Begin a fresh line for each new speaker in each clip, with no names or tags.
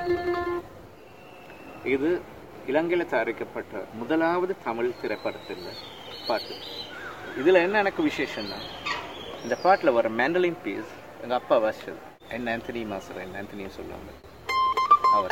இது இலங்கையில் தயாரிக்கப்பட்ட முதலாவது தமிழ் திரைப்படத்தில் பாட்டு இதில் என்ன எனக்கு விசேஷம்னா இந்த பாட்டில் வர மேண்டலின் பீஸ் எங்கள் அப்பா வாசிச்சது என் ஆந்தனி மாஸ்டர் என் ஆந்தனியும் சொல்லுவாங்க அவர்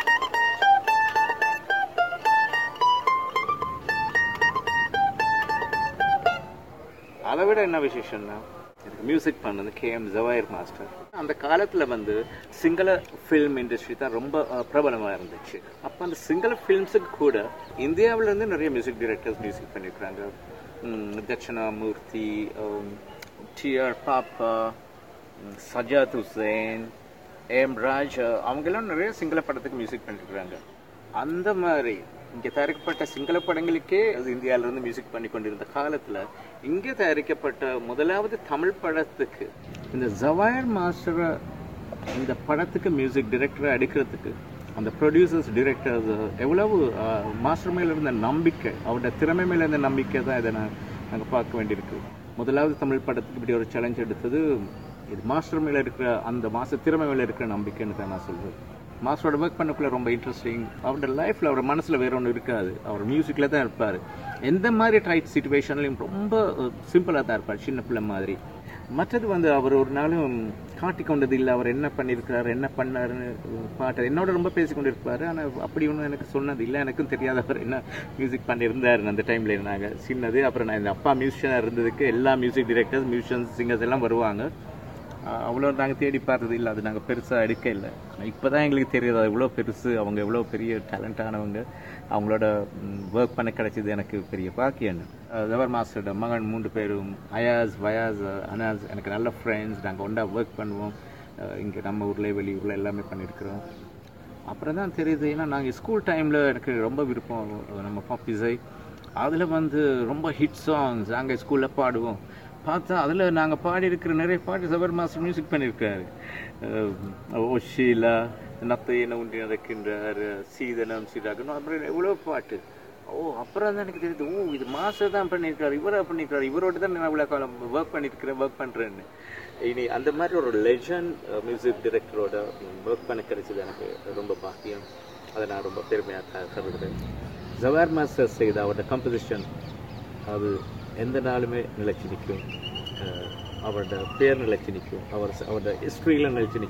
அதை விட என்ன விசேஷம்னா இதுக்கு மியூசிக் பண்ணது கே எம் ஜவாயர் மாஸ்டர் அந்த காலத்தில் வந்து சிங்கள ஃபில்ம் இண்டஸ்ட்ரி தான் ரொம்ப பிரபலமாக இருந்துச்சு அப்போ அந்த சிங்கள ஃபில்ம்ஸுக்கு கூட இந்தியாவிலேருந்து நிறைய மியூசிக் டைரக்டர்ஸ் மியூசிக் பண்ணியிருக்கிறாங்க ம், தட்சிணாமூர்த்தி டிஆர் பாப்பா ம், சஜாத் ஹுசேன் ஏம் ராஜ் அவங்கெல்லாம் நிறைய சிங்கள படத்துக்கு மியூசிக் பண்ணியிருக்கிறாங்க அந்த மாதிரி இங்கே தயாரிக்கப்பட்ட சிங்கள படங்களுக்கே அது இந்தியாவிலிருந்து மியூசிக் பண்ணி கொண்டிருந்த காலத்தில் இங்கே தயாரிக்கப்பட்ட முதலாவது தமிழ் படத்துக்கு இந்த ஜவாயர் மாஸ்டரை இந்த படத்துக்கு மியூசிக் டைரக்டரை எடுக்கிறதுக்கு அந்த ப்ரொடியூசர்ஸ் டிரெக்டர்ஸ் எவ்வளவு மாஸ்டர் மேல இருந்த நம்பிக்கை அவரோட திறமை மேல இருந்த நம்பிக்கை தான் இதை நான் நாங்கள் பார்க்க வேண்டியிருக்கு முதலாவது தமிழ் படத்துக்கு இப்படி ஒரு சேலஞ்ச் எடுத்தது இது மாஸ்டர் மேல இருக்கிற அந்த மாஸ்டர் திறமை மேல இருக்கிற நம்பிக்கைன்னு தான் நான் சொல்வேன் மாஸ்டரோட ஒர்க் பண்ணக்குள்ள ரொம்ப இன்ட்ரெஸ்டிங் அவரோட லைஃப்பில் அவர் மனசில் வேற ஒன்று இருக்காது அவர் மியூசிக்கில் தான் இருப்பார் எந்த மாதிரி டைட் சுச்சுவேஷன்லையும் ரொம்ப சிம்பிளாக தான் இருப்பார் சின்ன பிள்ளை மாதிரி மற்றது வந்து அவர் ஒரு நாளும் காட்டி கொண்டது இல்லை அவர் என்ன பண்ணியிருக்கிறாரு என்ன பண்ணாருன்னு பாட்டு என்னோட ரொம்ப பேசி கொண்டு இருப்பார் ஆனால் அப்படி ஒன்றும் எனக்கு சொன்னது இல்லை எனக்கும் தெரியாத அவர் என்ன மியூசிக் பண்ணியிருந்தார் அந்த டைமில் இருந்தாங்க சின்னது அப்புறம் நான் இந்த அப்பா மியூசிஷியனாக இருந்ததுக்கு எல்லா மியூசிக் டிரெக்டர்ஸ் மியூசிஷியன்ஸ் சிங்கர்ஸ் எல்லாம் வருவாங்க ஆஹ் அவ்வளோ நாங்கள் தேடி பார்த்தது இல்லை அது நாங்கள் பெருசாக எடுக்க இல்லை இப்போ தான் எங்களுக்கு தெரியுது அது எவ்வளோ பெருசு அவங்க எவ்வளோ பெரிய டேலண்டானவங்க அவங்களோட ஒர்க் பண்ண கிடைச்சது எனக்கு பெரிய பாக்கியம் ஜவர் மாஸ்டரோட மகன் மூன்று பேரும் அயாஸ் வயாஸ் அனாஸ் எனக்கு நல்ல ஃப்ரெண்ட்ஸ் நாங்கள் ஒன்றா ஒர்க் பண்ணுவோம் இங்கே நம்ம ஊரில் வெளியூரில் எல்லாமே பண்ணியிருக்கிறோம் அப்புறம் தான் தெரியுது ஏன்னா நாங்கள் ஸ்கூல் டைமில் எனக்கு ரொம்ப விருப்பம் நம்ம பாப்பிசை அதில் வந்து ரொம்ப ஹிட் சாங்ஸ் நாங்கள் ஸ்கூலில் பாடுவோம் பார்த்தா அதில் நாங்கள் பாடியிருக்கிற நிறைய பாட்டு சபர் மாஸ்டர் மியூசிக் பண்ணியிருக்காரு அஹ் ஓ ஷீலா நத்தையன உண்டி நடக்கின்றார் சீதனம் சீதாகணும் அப்புறம் எவ்வளோ பாட்டு ஓ அப்புறம் தான் எனக்கு தெரியுது ஓ இது மாஸ்டர் தான் பண்ணியிருக்காரு இவராக பண்ணியிருக்காரு இவரோட தான் நான் இவ்வளோ காலம் ஒர்க் பண்ணியிருக்கிறேன் ஒர்க் பண்ணுறேன்னு இனி அந்த மாதிரி ஒரு லெஜண்ட் மியூசிக் டைரக்டரோட ஒர்க் பண்ண கிடைச்சது எனக்கு ரொம்ப பாக்கியம் அதை நான் ரொம்ப பெருமையாக கருதுகிறேன் ஜவார் மாஸ்டர் செய்த அவரோட கம்போசிஷன் அது எந்த நாளுமே நிலைச்சு நிற்கும் அஹ் அவரோட பேர் நிலைச்சு நிற்கும் அவர் அவரோட ஹிஸ்ட்ரியில் நிலைச்சு நிற்கும்